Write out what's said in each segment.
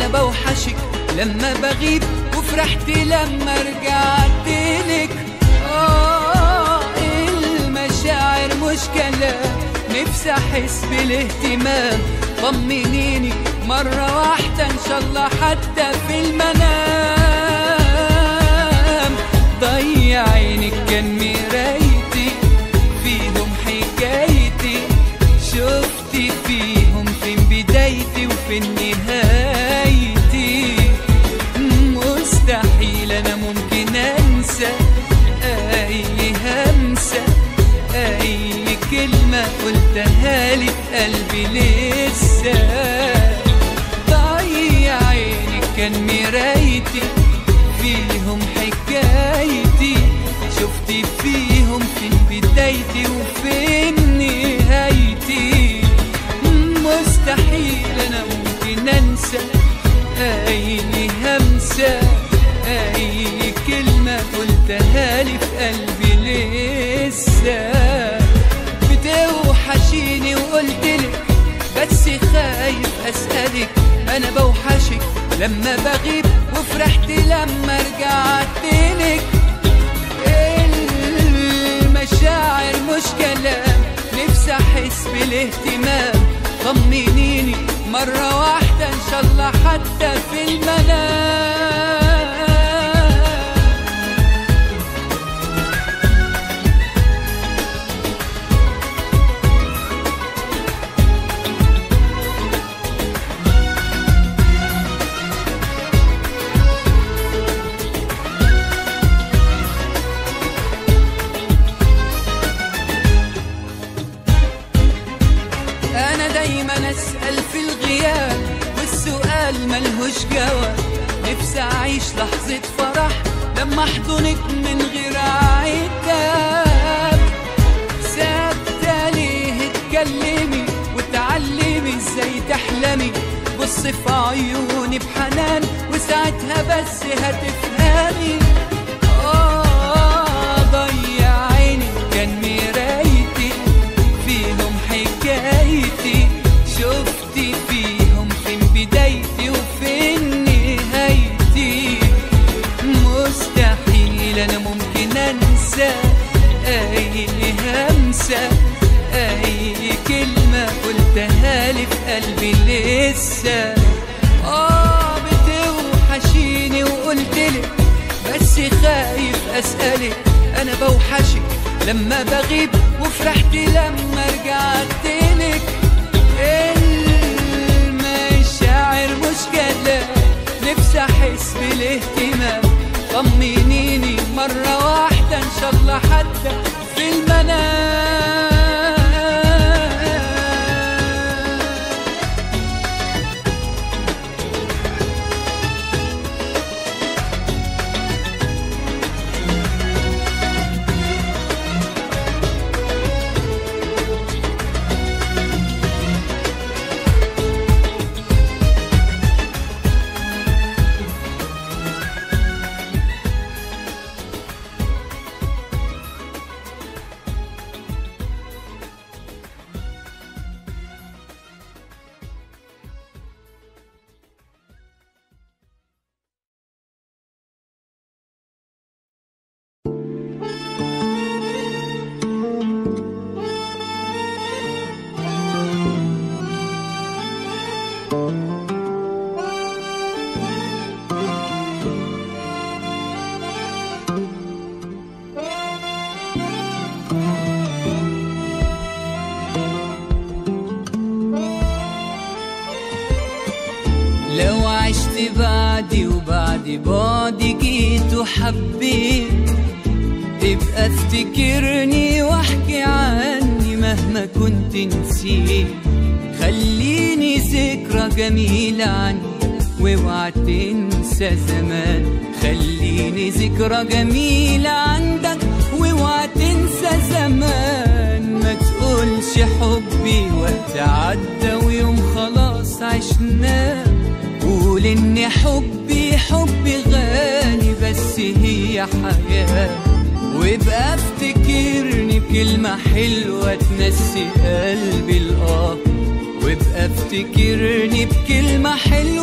انا بوحشك لما بغيب وفرحت لما رجعت لك اه المشاعر مش كلام نفسي احس بالاهتمام طمنيني مرة واحدة ان شاء الله حتى في المنام ضيع عينك كان مرايتي فيهم حكايتي شفتي فيهم فين بدايتي وفين نهايتي مستحيل انا ممكن انسى اي همسة اي كلمة قلتها لي في قلبي لسه ضيع عينك كان مرايتي فيهم حكايتي شفتي فيهم فين بدايتي وفين نهايتي مستحيل انا ممكن انسى اي همسة اي كلمة قلتها لي في قلبي لسه بتوحشيني وقلتلك بس خايف اسألك انا بوحشك لما بغيب وفرحت لما رجعت لك المشاعر مش كلام نفسي احس بالاهتمام طمنيني مرة واحدة ان شاء الله حتى في المنام انا دايما اسال في الغياب والسؤال ملهوش جواب نفسي اعيش لحظه فرح لما احضنك من غير عتاب ثابته ليه اتكلمي وتعلمي ازاي تحلمي بصي في عيوني بحنان وساعتها بس هتفهمي آه ضيع عيني كان مرايتي فيهم حكايتي شفتي فيهم فين بدايتي وفين نهايتي مستحيل انا ممكن انسى اي همسة اي كلمة قلتها لي في قلبي لسه اه بتوحشيني وقلتلك بس خايف اسألك انا بوحشك لما بغيب وفرحت لما رجعت لك المشاعر مش كلام نفسي احس بالاهتمام طمنيني مرة واحدة ان شاء الله حتى في المنام لو عشت بعدي وبعد بعدي جيت وحبيت تبقى افتكرني واحكي عني مهما كنت نسيت خليني ذكرى جميلة عني واوعى تنسى زمان خليني ذكرى جميلة عندك واوعى تنسى زمان ما تقولش حبي وقت عدى ويوم خلاص عشناه قول ان حبي حبي غالي بس هي حياة وابقى افتكرني بكلمة حلوة تنسي قلبي الآه وابقى افتكرني بكلمة حلوة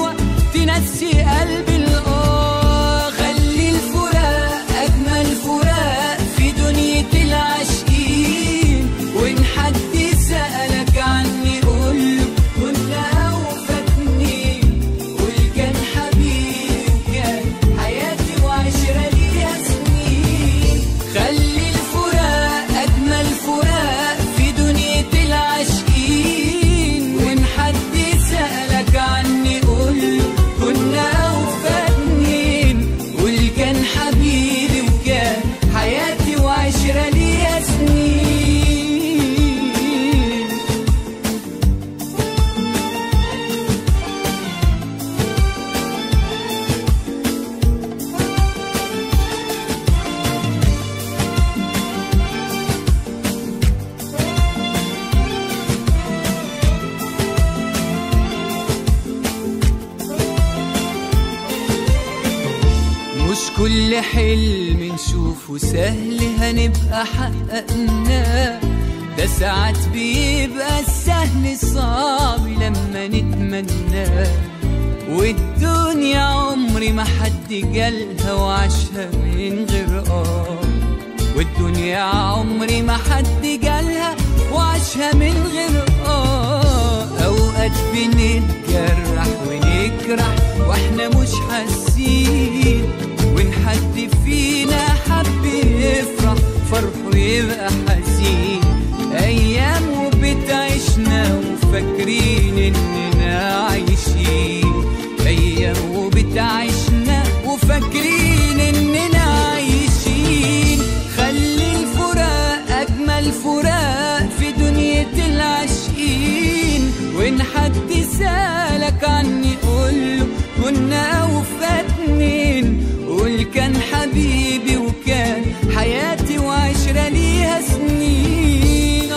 تنسي قلبي الآه خلي الفراق أجمل فراق في دنيا العاشقين وإن حد سألك عني قوله كنا وفاتني قول كان حبيبي وكان حياتي وعشرة ليها سنين خلي الفراق أجمل فراق في دنيا العاشقين وإن حد سألك عني قوله كنا وفاتنين قول كان حبيبي وكان حياتي وعشرة ليها سنين مش كل حلم نشوفه سهل هنبقى حققناه ده ساعات بيبقى السهل صعب لما نتمناه والدنيا عمري ما حد جالها وعاشها من غير اه والدنيا عمري ما حد جالها وعاشها من غير اه اوقات بنتجرح ونجرح واحنا مش حاسين وان حد فينا حب يفرح فرحه يبقى حزين ايام وبتعيشنا وفاكرين اننا عايشين ايام وبتعيشنا وفاكرين اننا عايشين خلي الفراق اجمل فراق في دنيا العاشقين وان حد سالك عني قوله كنا وفاتنين قول كان حبيبي وكان حياتي وعشرة ليها سنين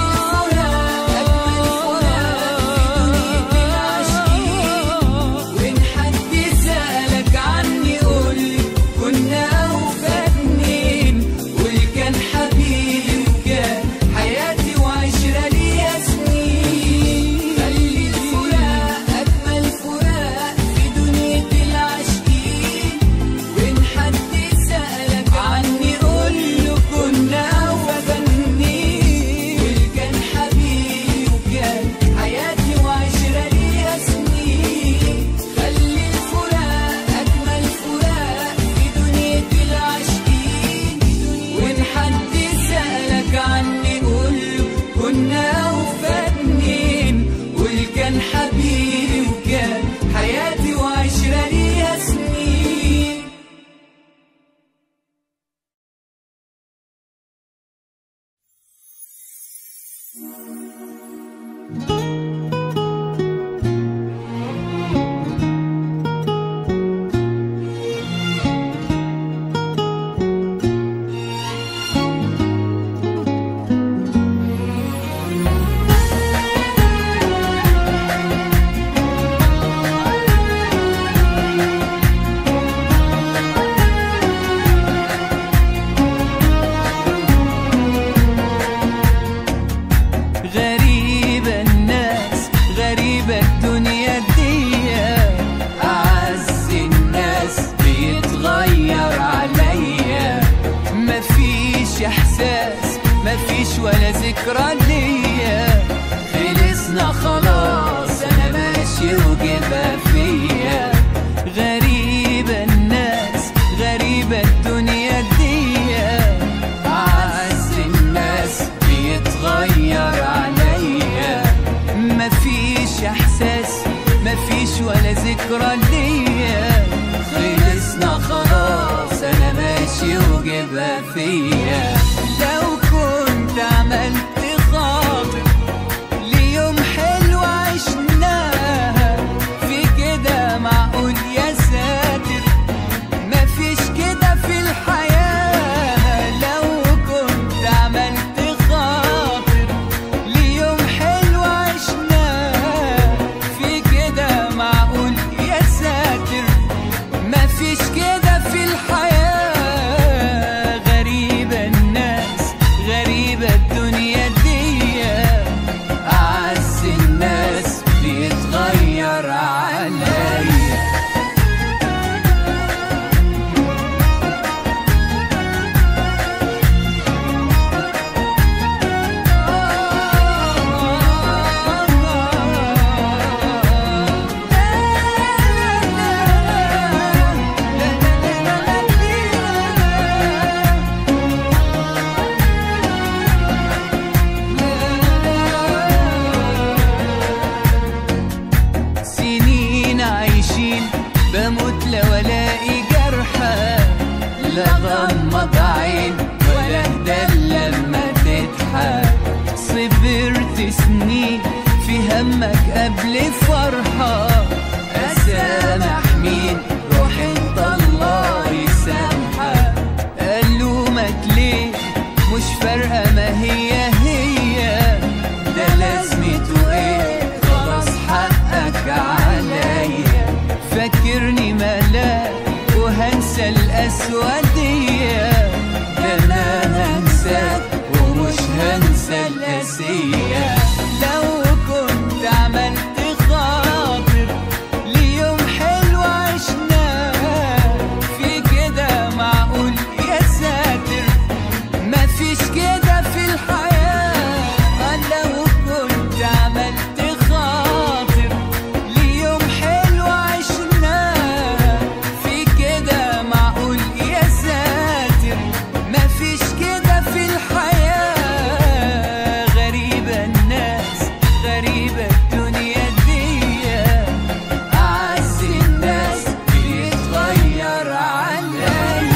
وإن حد سألك عني قولي كنا وفاتنين قول كان حبيبي وكان حياتي وعشرة ليها سنين خلي الفراق أجمل فراق في دنيا العاشقين وإن حد سألك عني قوله كنا وفاتنين قول كان حبيبي وكان حياتي وعشرة ليها سنين خلي الفراق أجمل فراق في دنيا العاشقين وإن حد سألك عني قوله كنا وفاتنين قول كان حبيبي وكان حياتي وعشرة ليها سنين غريبة الناس غريبة الدنيا دي أعز الناس بيتغير عليا مفيش إحساس مفيش ولا ذكرى ليا خلصنا خلاص أنا ماشي وجبها فيا غريبة الناس غريبة الدنيا دي أعز الناس بيتغير عليا مفيش احساس مفيش ولا ذكرى ليا خلصنا خلاص انا ماشي وجبها فيا لو كنت عملت خاطر ليوم حلو عشناها في كده معقول يا ساتر مفيش كده في الحياة لو كنت عملت خاطر ليوم حلو عشناه في كده معقول يا ساتر مفيش كده في الحياة غريبة الناس لو الاقي جرحى لا غمض عين ولا اهدى لما تضحك صبرت سنين في همك قبل فرحة أسامح مين روح انت الله يسامحك ألومك ليه مش فارقة ما هي هي ده لازمته ايه خلاص حقك عليا فاكرني ملاك وهنسى الأسودية ده أنا هنساك ومش هنسى الأسية لو كنت عملت خاطر ليوم حلو عشناه في كده معقول يا ساتر مفيش كده في الحياة لو كنت عملت خاطر ليوم حلو عشناه في كده معقول يا ساتر مفيش كده في الحياة غريبة الناس غريبة الدنيا دي أعز الناس بيتغير عليا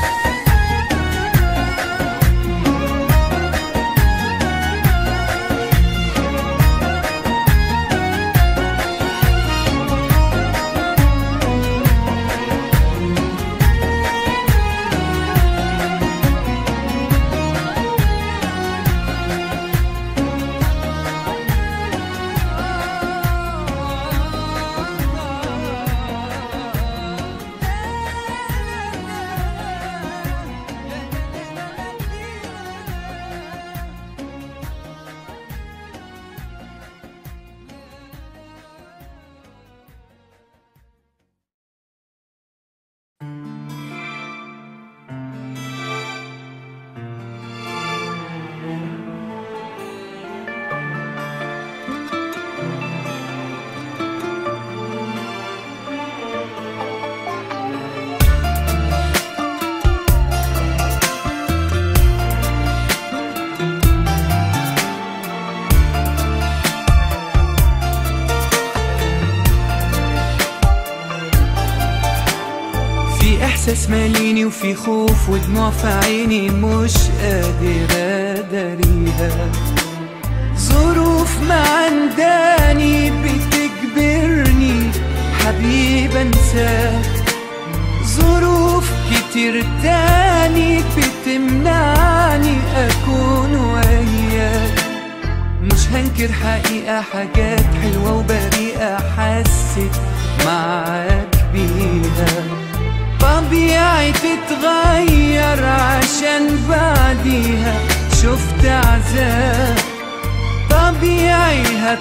في احساس ماليني وفي خوف ودموع في عيني مش قادر اداريها ظروف ما عنداني بتجبرني حبيب انساك ظروف كتير تاني بتمنعني اكون وياك مش هنكر حقيقة حاجات حلوة وبريئة حسيت معاك بيها طبيعي تتغير عشان بعديها شفت عذاب طبيعي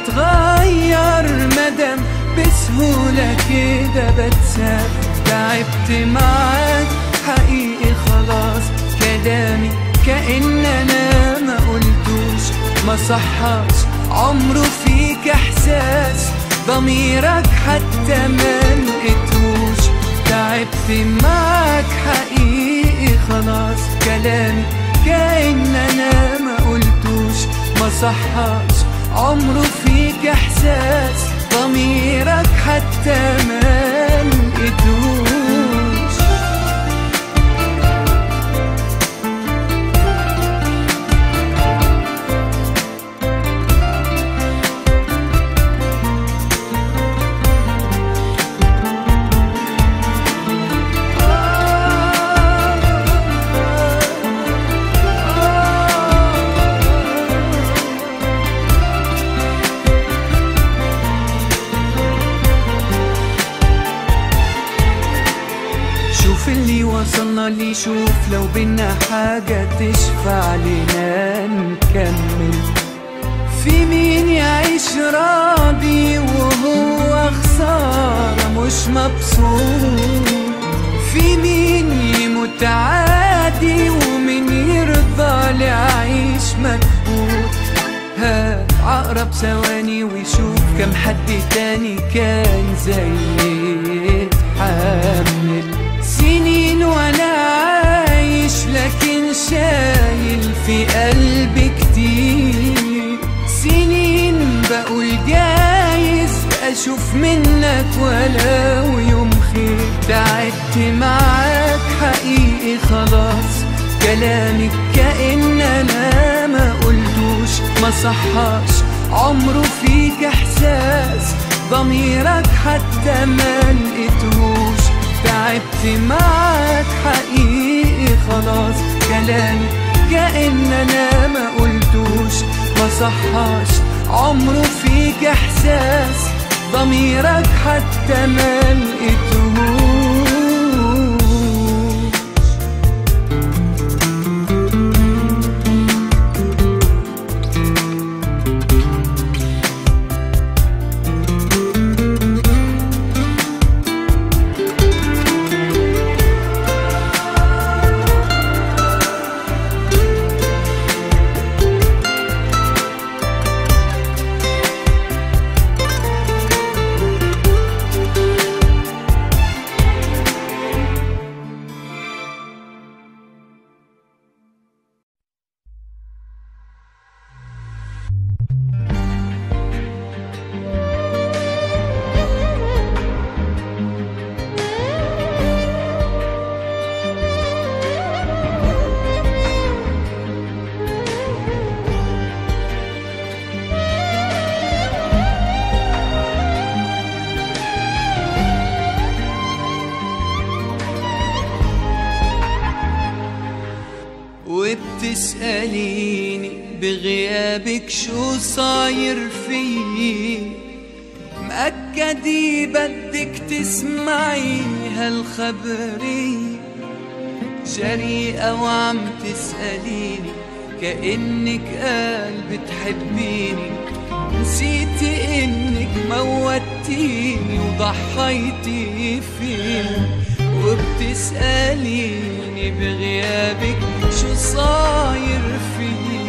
هتغير مدام بسهولة كده بتساب تعبت معاك حقيقي خلاص كلامي كأن أنا ما قلتوش ما صحاش عمره فيك إحساس ضميرك حتى ما لقيتوش تعبت معاك حقيقي خلاص كلامي كأن أنا ما قلتوش ما صحاش عمره فيك إحساس ضميرك حتى ما لقيتوش شوف اللي وصلنا لي شوف لو بينا حاجة تشفع لنا نكمل في مين يعيش راضي وهو خسارة مش مبسوط في مين يموت عادي ومين يرضى لعيش مكبوت هات عقرب ثواني ويشوف كم حد تاني كان زي يتحمل سنين وانا عايش لكن شايل في قلبي كتير سنين بقول جايز اشوف منك ولو يوم خير تعال ما صحاش عمره فيك احساس ضميرك حتى ما لقيتهوش تعبت معاك حقيقي خلاص كلامي كأن انا ما قلتوش ما صحاش عمره فيك احساس ضميرك حتى ما لقيتهوش وبتسأليني بغيابك شو صاير فيي مأكدي بدك تسمعي هالخبرية جريئة وعم تسأليني كأنك قال بتحبيني نسيتي انك موتيني وضحيتي فيني وبتسأليني بغيابك شو صاير فيي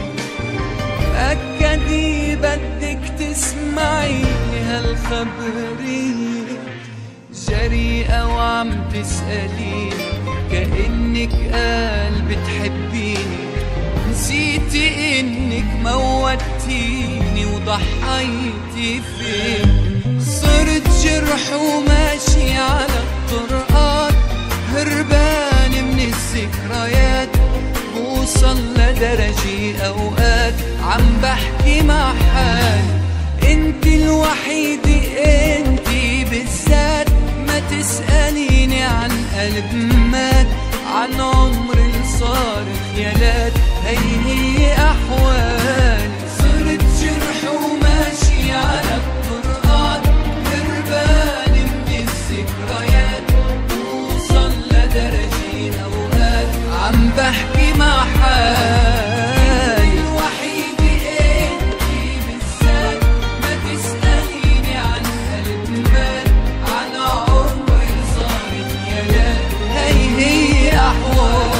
أكدي بدك تسمعي هالخبرية جريئة وعم تسأليني كأنك قال بتحبيني نسيتي انك موتيني وضحيتي فيني صرت جرح وماشي على الطرقات هربان من الذكريات بوصل لدرجة اوقات عم بحكي مع حالي انت الوحيدة انت بالذات ما تسأليني عن قلب مات عن عمر صارخ يا هي هي احوالي صرت جرح وماشي على الطرقات هربان من الذكريات بوصل لدرجة اوقات عم بحكي مع حالي الوحيدة انتي بالذات ما تسأليني عن قلب مات عن عمر صارت يا هي هي احوالي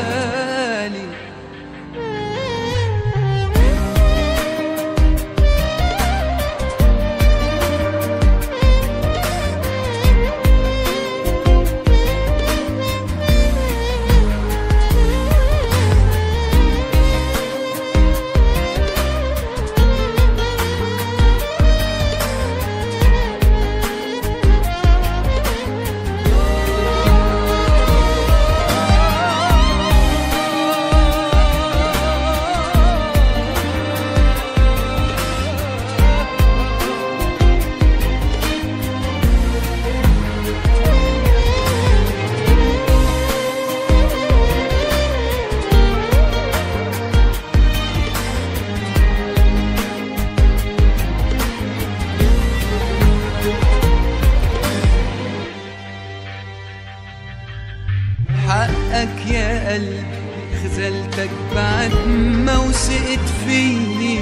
حقك يا قلبي خذلتك بعد ما وثقت فيني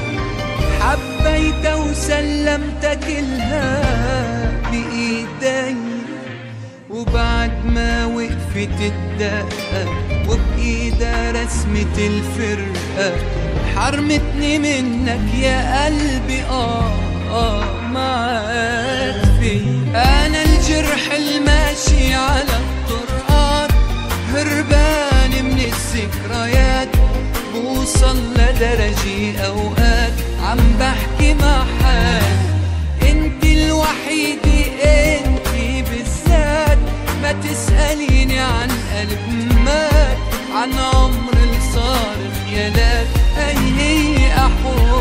حبيت وسلمتك لها بإيدي وبعد ما وقفت الدقة وبإيدها رسمة الفرقة حرمتني منك يا قلبي آه آه ما عاد في أنا الجرح الماشي على الطرقات هربان من الذكريات بوصل لدرجة أوقات عم بحكي مع حالي انت الوحيدة انت بالذات ما تسأليني عن قلب مات عن عمر الصارخ يا لا هي هي أحوال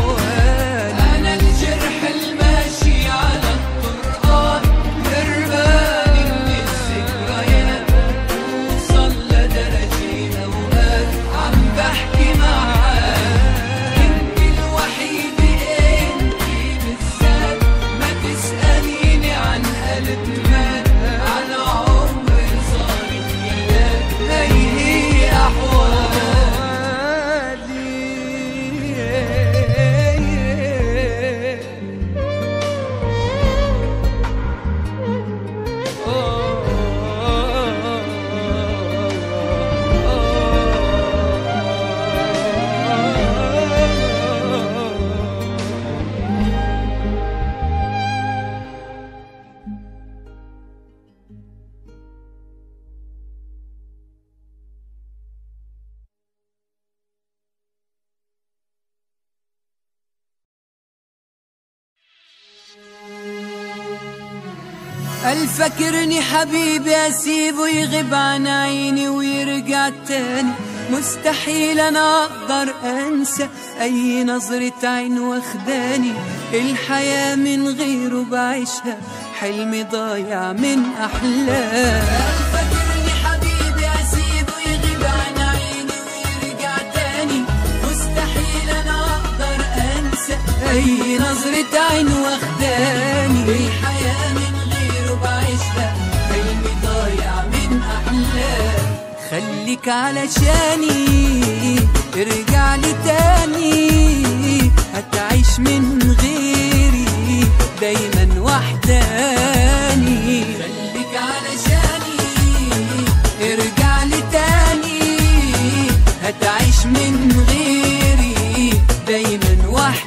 قال فاكرني حبيبي اسيبه يغيب عن عيني ويرجع تاني مستحيل انا اقدر انسى اي نظرة عين واخداني الحياة من غيره بعيشها حلمي ضايع من احلام قال فاكرني حبيبي اسيبه يغيب عن عيني ويرجع تاني مستحيل انا اقدر انسى اي نظرة عين واخداني الحياة من غيره بعيشها حلمي ضايع من احلام خليك علشاني ارجع لي تاني هتعيش من غيري دايما وحداني خليك علشاني ارجع لي تاني هتعيش من غيري دايما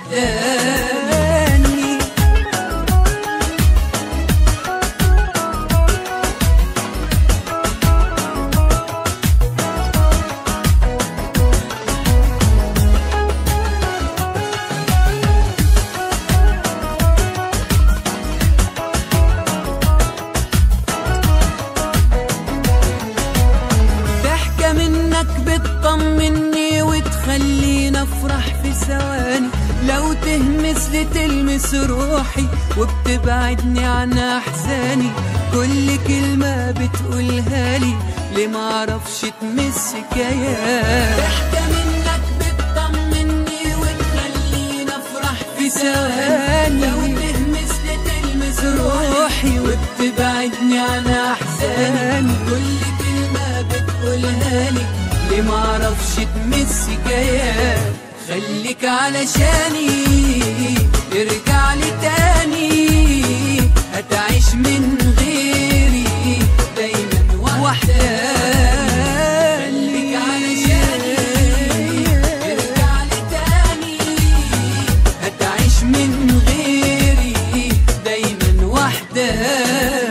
وحداني ضحكة منك بتطمني وتخليني افرح في ثواني لو تهمس لي تلمس روحي وبتبعدني عن احزاني كل كلمة بتقولها لي ليه معرفش تمس كيان ضحكة منك بتطمني وتخليني افرح في ثواني لو تهمس لي تلمس روحي وبتبعدني عن احزاني كل كلمة بتقولها لي ليه معرفش تمس كيان خليك علشاني ارجع لي تاني هتعيش من غيري دايما وحداني خليك علشاني ارجع لي تاني هتعيش من غيري دايما وحداني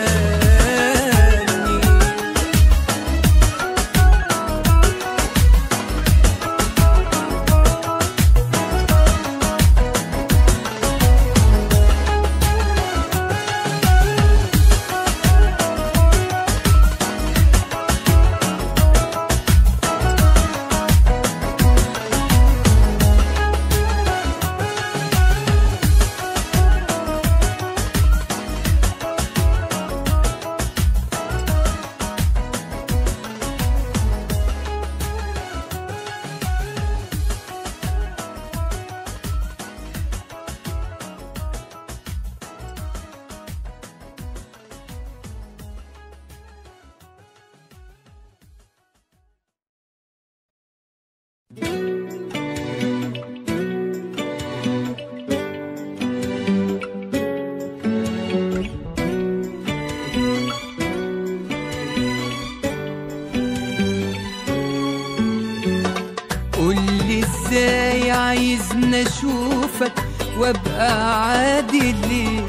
قولي ازاي عايزني اشوفك وابقى عادي ليه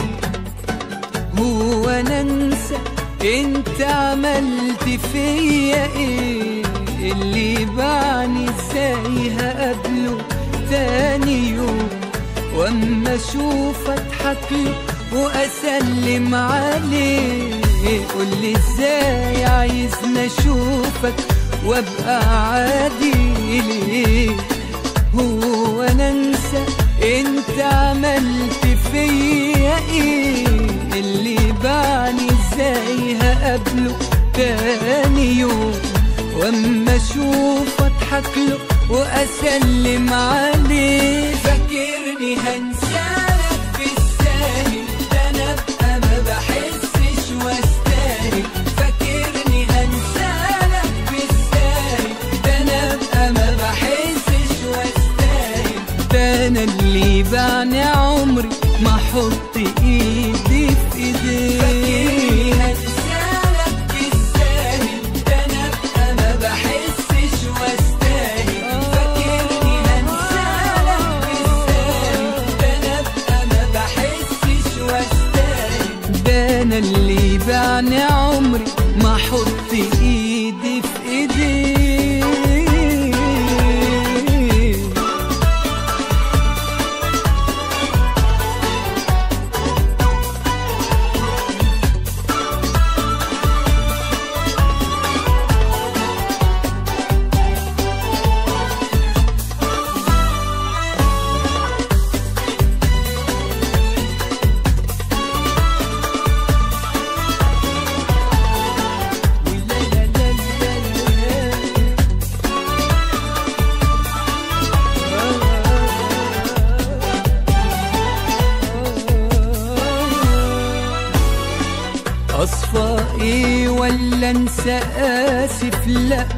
هو انا انسى انت عملت فيا ايه اللي باعني ازاي هقابله تاني يوم واما اشوف اضحك له واسلم عليه قولي ازاي عايزني اشوفك وابقى عادي ليه هو انا انسى انت عملت فيا ايه اللي باعني ازاي هقابله تاني يوم واما اشوف اضحك له واسلم عليه فاكرني هنسالك في الساهل ده انا ابقى ما بحسش واستاهل فاكرني هنسالك في الساهل ده انا ابقى ما بحسش واستاهل ده انا اللي بعني عمري ما احط ايدي في ايديك فاكرني هنسالك في الساهل ده انا ابقى ما بحسش واستاهل فاكرني هنسالك في الساهل ده انا ابقى ما بحسش واستاهل ده انا اللي بعني عمري ما احط ايدي في ايديك ايه ولا انسى اسف لا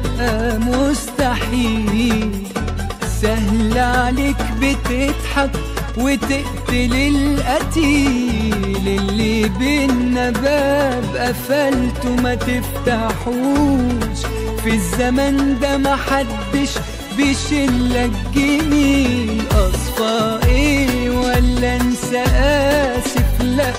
مستحيل سهل عليك بتضحك وتقتل القتيل اللي بينا باب قفلته ما تفتحوش في الزمن ده محدش بيشلك جميل اصفى ايه ولا انسى اسف لا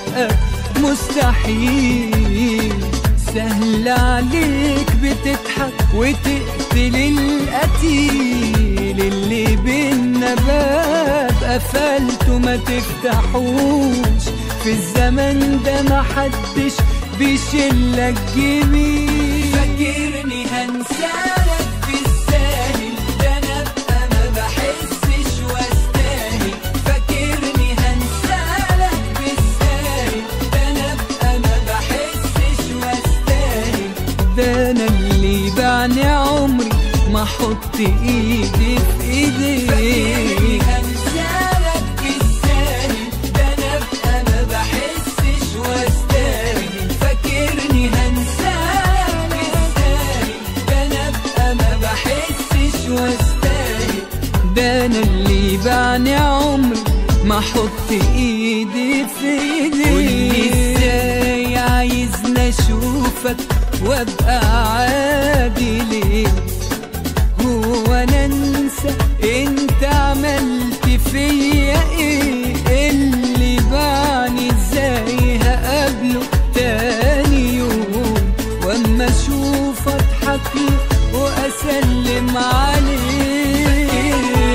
مستحيل سهل عليك بتضحك وتقتل القتيل اللي بينا باب قفلته ما تفتحوش في الزمن ده محدش بيشلك جميل فاكرني هنسالك في الساهل ده انا ابقى ما بحسش واستاهل فاكرني هنسالك في الساهل ده انا ابقى ما بحسش واستاهل ده انا اللي بعني عمري ما احط ايدي في ايديك فاكرني هنسالك في الساهل ده انا ابقى ما بحسش واستاهل فاكرني هنسالك في الساهل ده انا ابقى ما بحسش واستاهل ده انا اللي بعني عمري ما احط ايدي في ايديك قولي ازاي عايزني اشوفك وابقى عادي ليه هو انا انسى انت عملت فيا ايه اللي بعني ازاي هقابله تاني يوم واما اشوف اضحك له واسلم عليه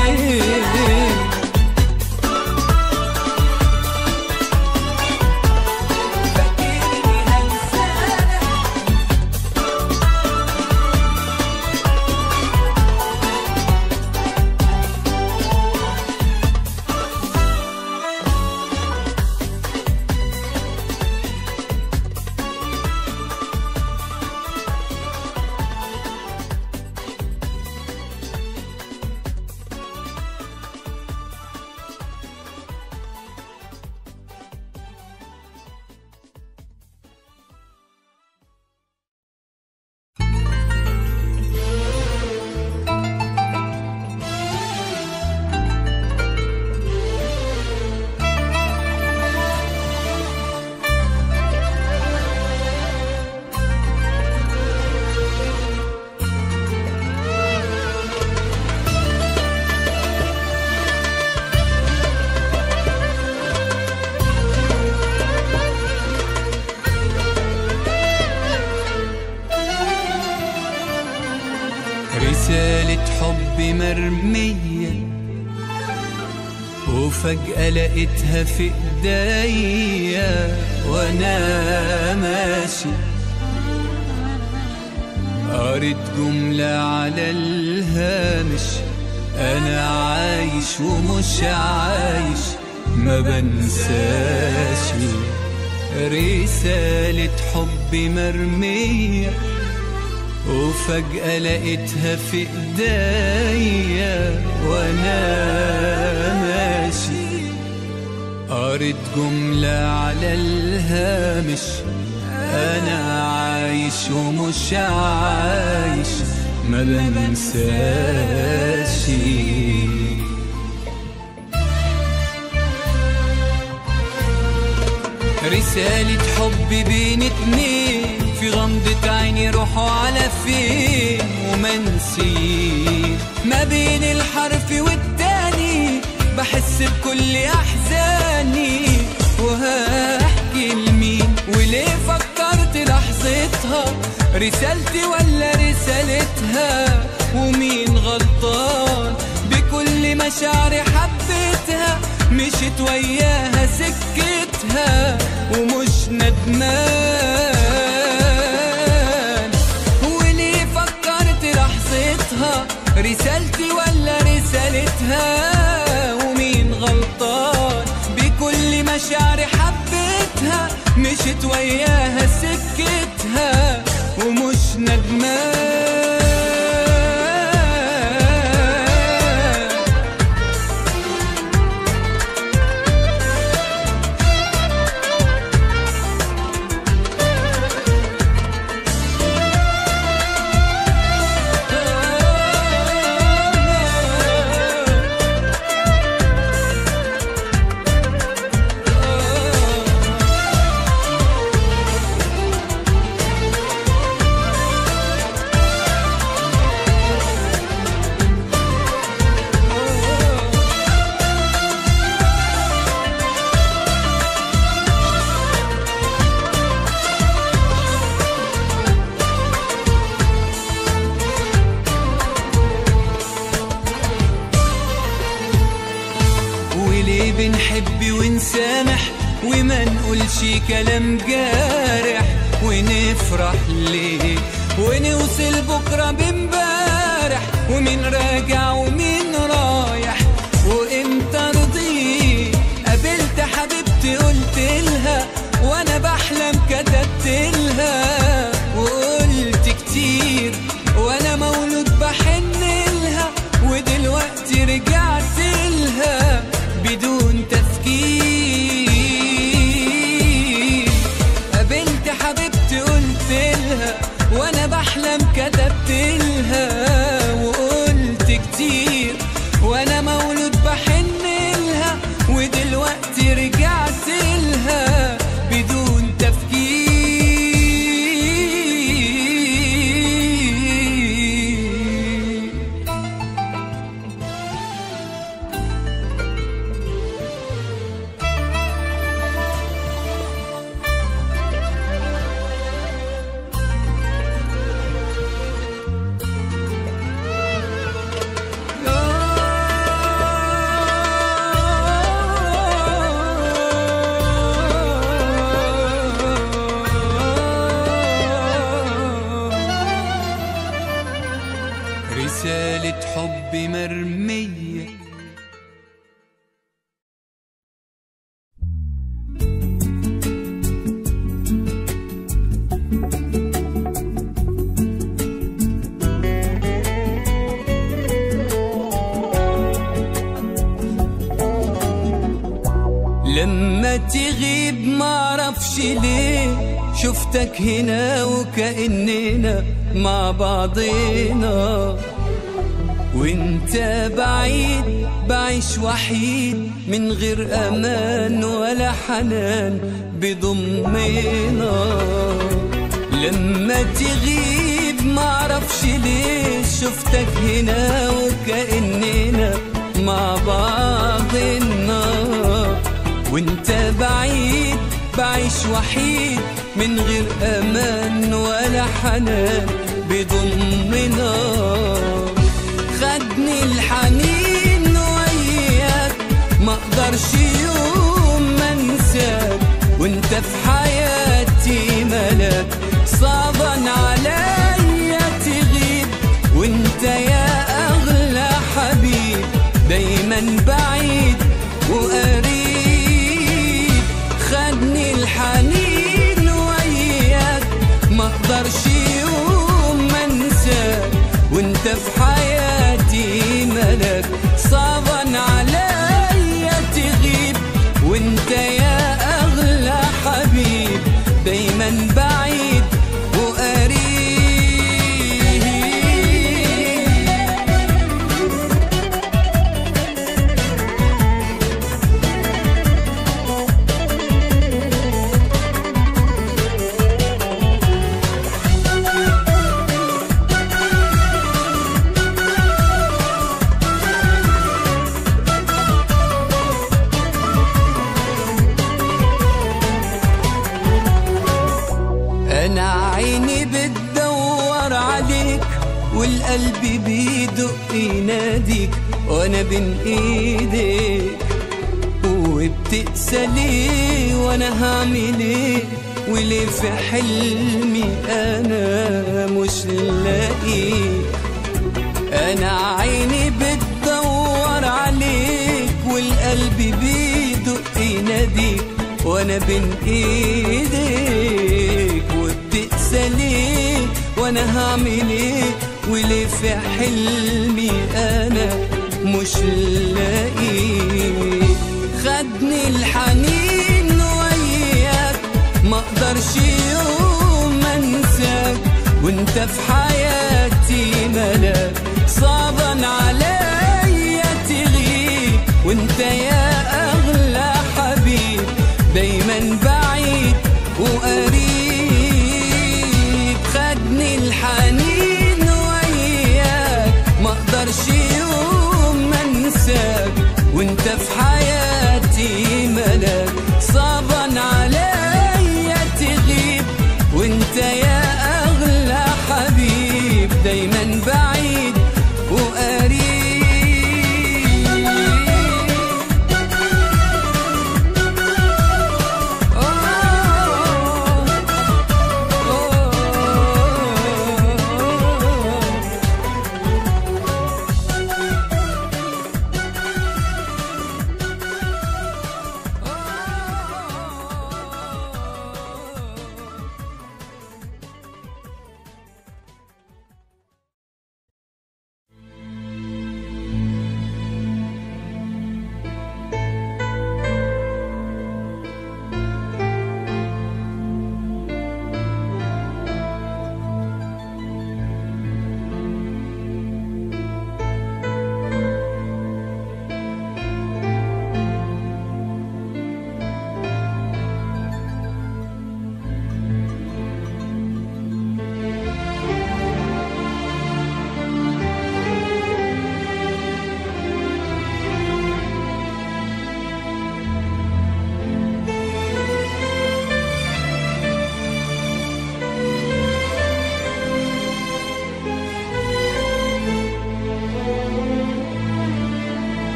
فاكرني هنسالك رسالة حب مرمية وفجأة لقيتها في ايديا وانا ماشي قريت جملة على الهامش انا عايش ومش عايش ما بنساش رسالة حب مرمية وفجأة لقيتها في ايديا وانا ماشي قريت جملة على الهامش انا عايش ومش عايش ما بنساش رسالة حب بين اتنين في غمضة عيني روحوا على فين ومنسي ما بين الحرف والتاني بحس بكل أحزاني وهحكي لمين وليه فكرت لحظتها رسالتي ولا رسالتها ومين غلطان بكل مشاعري حبيتها مشيت وياها سكتها ومش ندمان وليه فكرت لحظتها رسالتي ولا رسالتها ومين غلطان بكل مشاعري حبيتها مشيت وياها سكتها ومش ندمان كلام جارح ونفرح ليه ونوصل بكرة بامبارح ومين راجع ومين رايح وامتى رضيت قابلت حبيبتي قلت لها وانا بحلم كتبت لها وقلت كتير وانا مولود بحن لها ودلوقتي رجعت لها بدون تفكير قابلت حبيبتي قلت لها وانا بحلم كتبت لها وقلت كتير وانا مولود بحن لها ودلوقتي رجعت لها بدون تفكير رسالة حب مرمية لما تغيب معرفش ليه شفتك هنا وكأننا مع بعضنا وانت بعيد بعيش وحيد من غير امان ولا حنان بضمنا لما تغيب معرفش ليه شفتك هنا وكأننا مع بعضنا وانت بعيد بعيش وحيد من غير امان ولا حنان بضمنا خدني الحنين وياك ما اقدرش يوم ما انساك وانت في حياتي ملاك صعبا عليا تغيب وانت يا اغلى حبيب دايما بعيد وقريب خدني الحنين وياك ما اقدرش يوم ما انساك وانت في حياتي ملك صعبا عليا تغيب وانت يا اغلى حبيب دايما بعيد وقريب انا عيني بتدور عليك والقلب بيدق يناديك وانا بين ايديك وبتقسى ليه وانا هعمل ايه وليه في حلمي انا مش لاقيك انا عيني بتدور عليك والقلب بيدق يناديك وانا بين ايديك وبتقسى ليه وانا هعمل ايه وليه في حلمي انا مش لاقيك خدني الحنين وياك ما اقدرش يوم ما انساك وانت في حياتي ملاك صعبا عليا تغيب وانت يا اغلى حبيب دايما بعيد وقريب خدني الحنين وياك ما اقدرش يوم ما انساك وانت في حياتي ملاك صعبا عليا تغيب وانت يا اغلى حبيب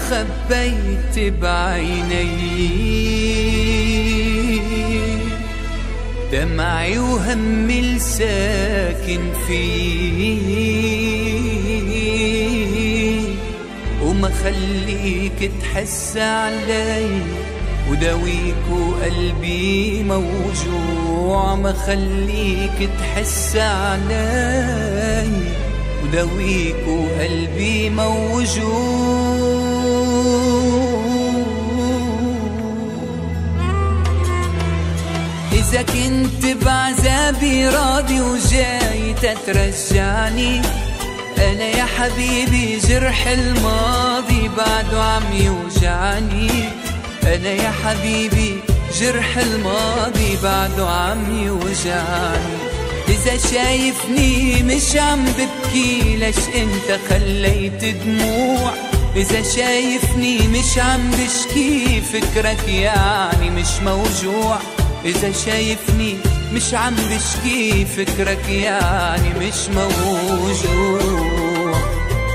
خبيت بعيني دمعي وهمي الساكن فيه وما خليك تحس علي وداويك وقلبي موجوع ما خليك تحس علي وداويك وقلبي موجوع إذا كنت بعذابي راضي وجاي تترجعني أنا يا حبيبي جرح الماضي بعده عم يوجعني أنا يا حبيبي جرح الماضي بعده عم يوجعني إذا شايفني مش عم ببكي ليش أنت خليت دموع إذا شايفني مش عم بشكي فكرك يعني مش موجوع إذا شايفني مش عم بشكي فكرك يعني مش موجوع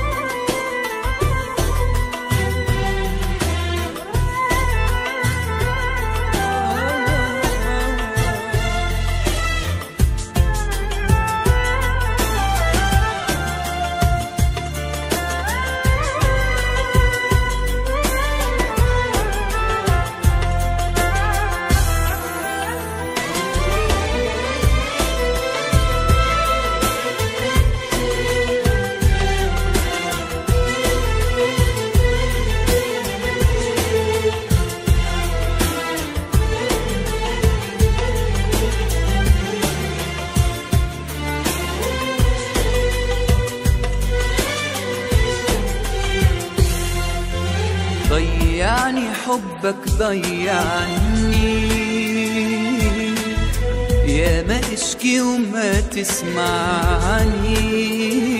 ضيعني حبك ضيعني يا ما اشكي وما تسمعني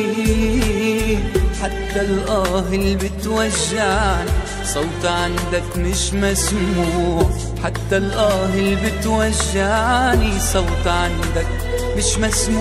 حتى الآه اللي بتوجعني صوت عندك مش مسموع حتى الآه اللي بتوجعني صوت عندك مش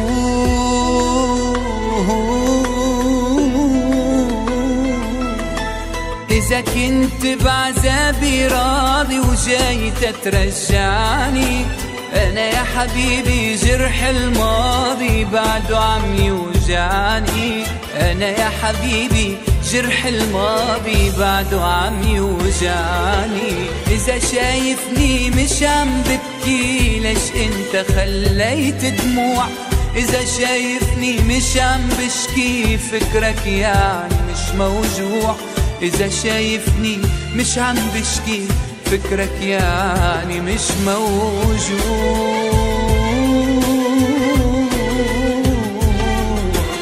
مسموع إذا كنت بعذابي راضي وجاي تترجعني أنا يا حبيبي جرح الماضي بعده عم يوجعني أنا يا حبيبي جرح الماضي بعده عم يوجعني إذا شايفني مش عم ببكي ليش أنت خليت دموع إذا شايفني مش عم بشكي فكرك يعني مش موجوع إذا شايفني مش عم بشكي فكرك يعني مش موجوع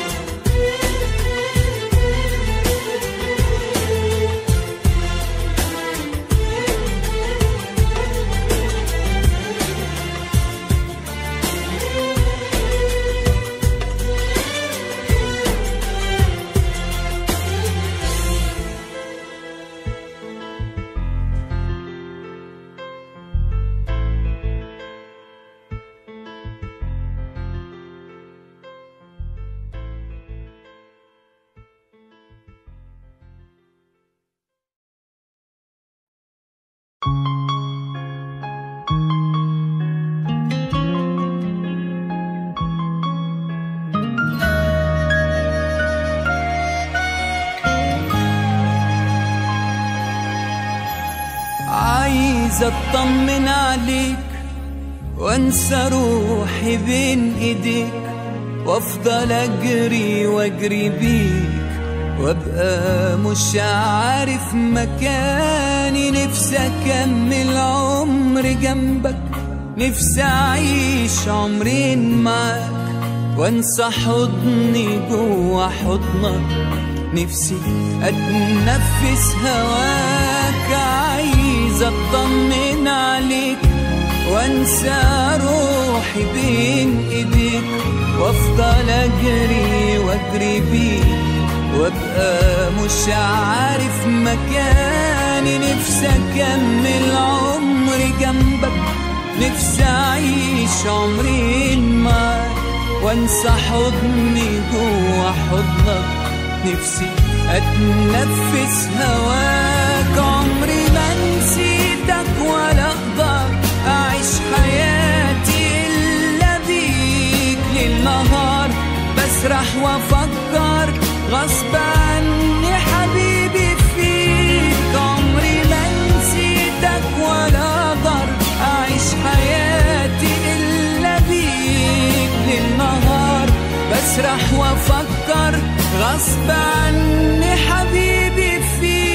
عايز اطمن عليك وانسى روحي بين ايديك وافضل اجري واجري بيك وابقى مش عارف مكاني نفسي اكمل عمري جنبك نفسي اعيش عمرين معاك وانسى حضني جوا حضنك نفسي اتنفس هواك عايز اطمن عليك وانسى روحي بين ايديك وافضل اجري واجري بيك وابقى مش عارف مكاني نفسي اكمل عمري جنبك نفسي اعيش عمرين معاك وانسى حضني جوا حضنك نفسي اتنفس هواك فيك عمري ما نسيتك ولا اقدر اعيش حياتي الا بيك ليل نهار بسرح وافكر غصب عني حبيبي فيك عمري ما نسيتك ولا اقدر اعيش حياتي الا بيك ليل نهار بسرح وافكر غصب عني حبيبي فيك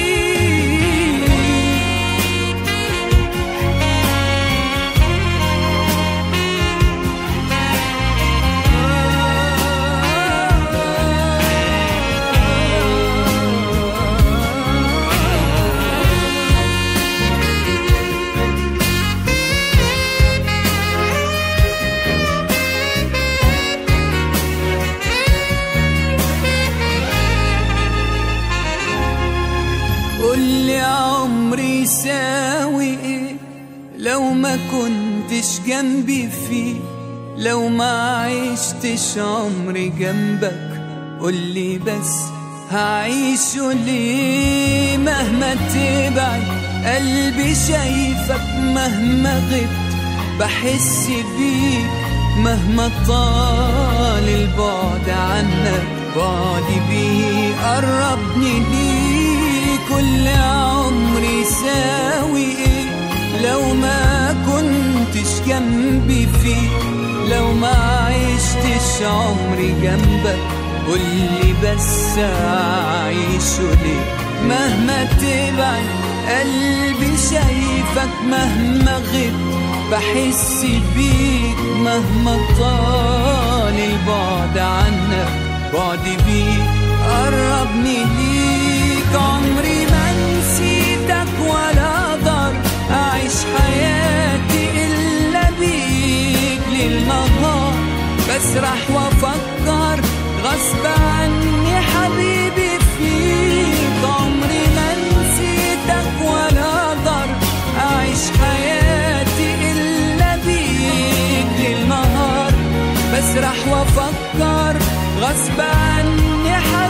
قولي عمري يساوي ايه لو ما كنتش جنبي فيه لو ما عشتش عمري جنبك قولي بس هعيشه ليه مهما تبعد قلبي شايفك مهما غبت بحس بيك مهما طال البعد عنك بعدي بيه قربني ليك كل عمري يساوي ايه لو ما كنتش جنبي فيه لو ما عشتش عمري جنبك قولي بس اعيشه ليه مهما تبعد قلبي شايفك مهما غبت بحس بيك مهما طال البعد عنك بعدي بيك قربني ليك عمري ما نسيتك ولا اقدر اعيش حياتي الا بيك ليل نهار بسرح وافكر غصب عني حبيبي فيك عمري ما نسيتك ولا اقدر اعيش حياتي الا بيك ليل نهار بسرح وافكر غصب عني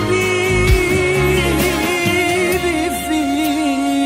حبيبي فيك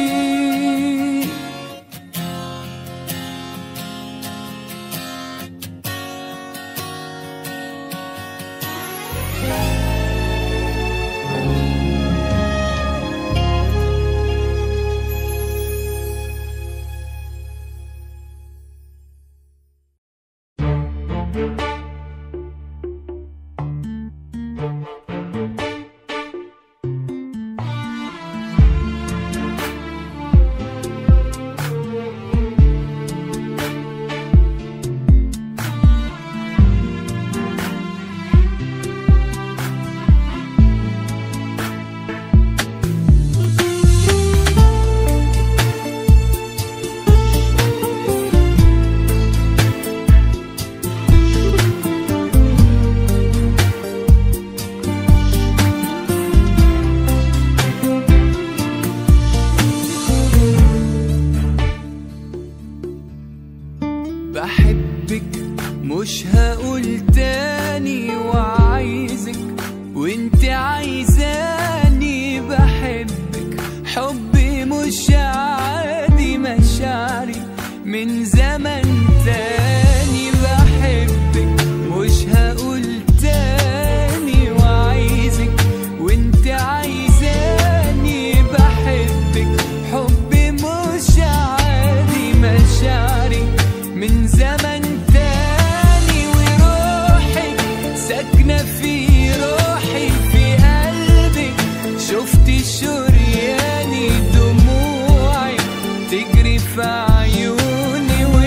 بحبك مش هقول تاني وعايزك وانت عايزاني بحبك حبي مش عادي مشاعري من زمن تاني بحبك مش هقول تاني وعايزك وانت عايزاني بحبك حبي مش عادي مشاعري من زمن تاني وروحي ساكنة في روحي في قلبي شفت شرياني دموعي تجري في عيوني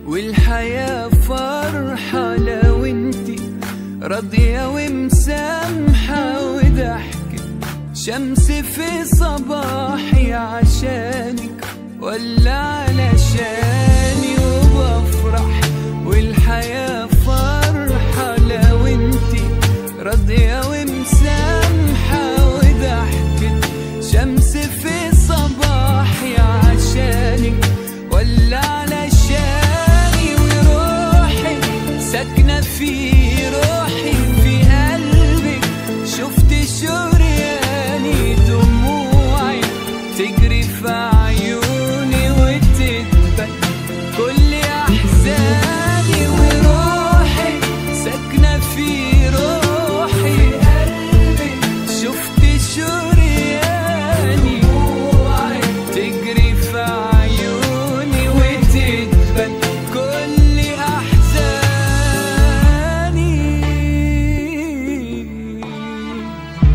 والحياة فرحة لو انتي راضية ومسامحة وضحكة شمس في صباحي عشانك ولا علشاني وبفرح والحياة فرحة لو انتي راضية ومسامحة وضحكة شمس في صباحي عشانك ولا علشاني وروحي ساكنة في روحي في قلبك شفت شرياني دموعي تجري في عيوني وتدبك كل أحزاني وروحي ساكنة في روحي قلبي شفت شرياني دموعي تجري في عيوني وتدبك كل أحزاني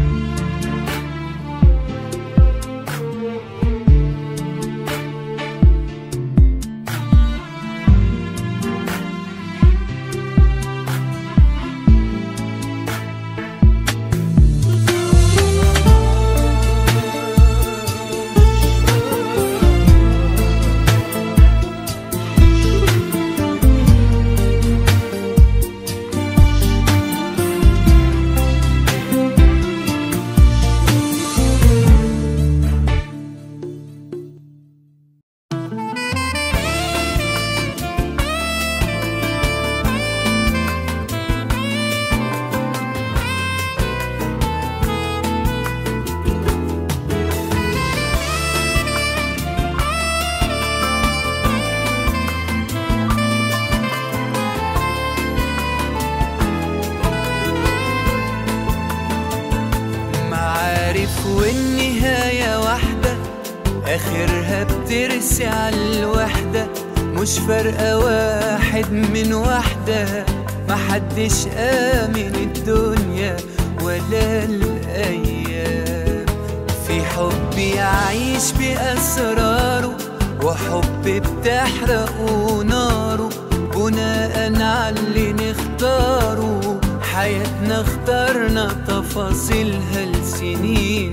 معارف والنهاية واحدة آخرها بترسي على الوحدة مش فارقة واحد من واحدة محدش آمن الدنيا ولا الأيام في حب يعيش بأسراره وحب بتحرقه ناره بناء على اللي نختاره حياتنا اخترنا تفاصيلها لسنين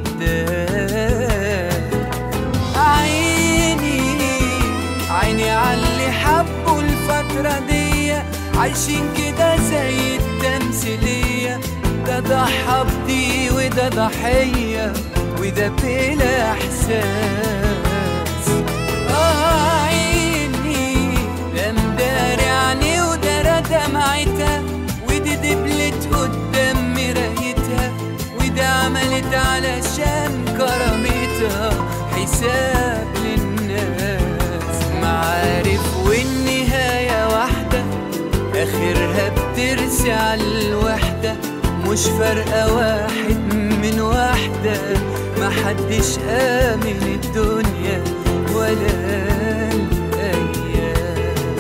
قدام عيني عيني عاللي حبوا الفترة دي عايشين كده زي التمثيلية ده ضحى بدي وده ضحية وده بلا إحساس آه عيني ده مداري عيني ودارى دمعتها ودي دبلت قدام مرايتها وده عملت علشان كرامتها حساب للناس معارف والنهاية واحدة آخرها بترسي على الوحدة مش فارقة واحد من واحدة محدش آمن الدنيا ولا الأيام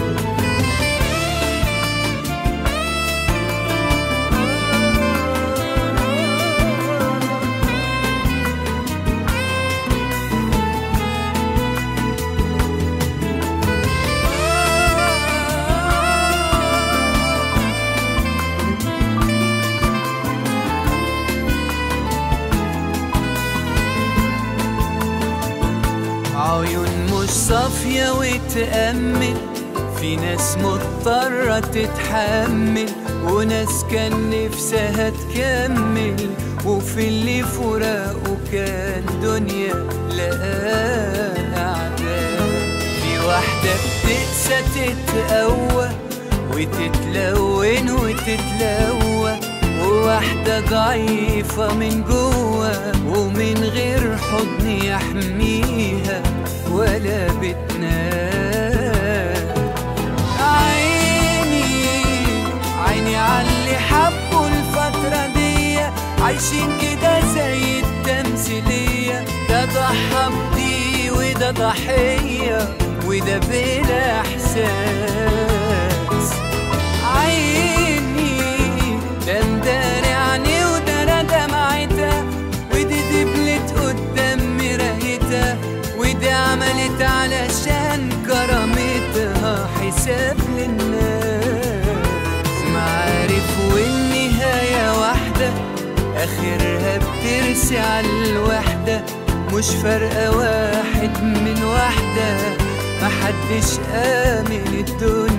عيون مش صافية وتأمل في ناس مضطرة تتحمل وناس كان نفسها تكمل وفي اللي فراقه كان دنيا لقاه أعداء في واحدة بتقسى تتقوى وتتلون وتتلوى وواحدة ضعيفة من جوه ومن غير حضن يحميها ولا بتنام عيني عيني عاللي حبوا الفترة دي عايشين كده زي التمثيلية ده ضحى بدي وده ضحية وده بلا إحساس عيني ده مداري عيني ودارى دمعتها ودي دبلت قدام مرايتها ودي عملت علشان كرامتها حساب يتساب للناس معارف والنهاية واحدة آخرها بترسي على الوحدة مش فارقة واحد من واحدة محدش آمن الدنيا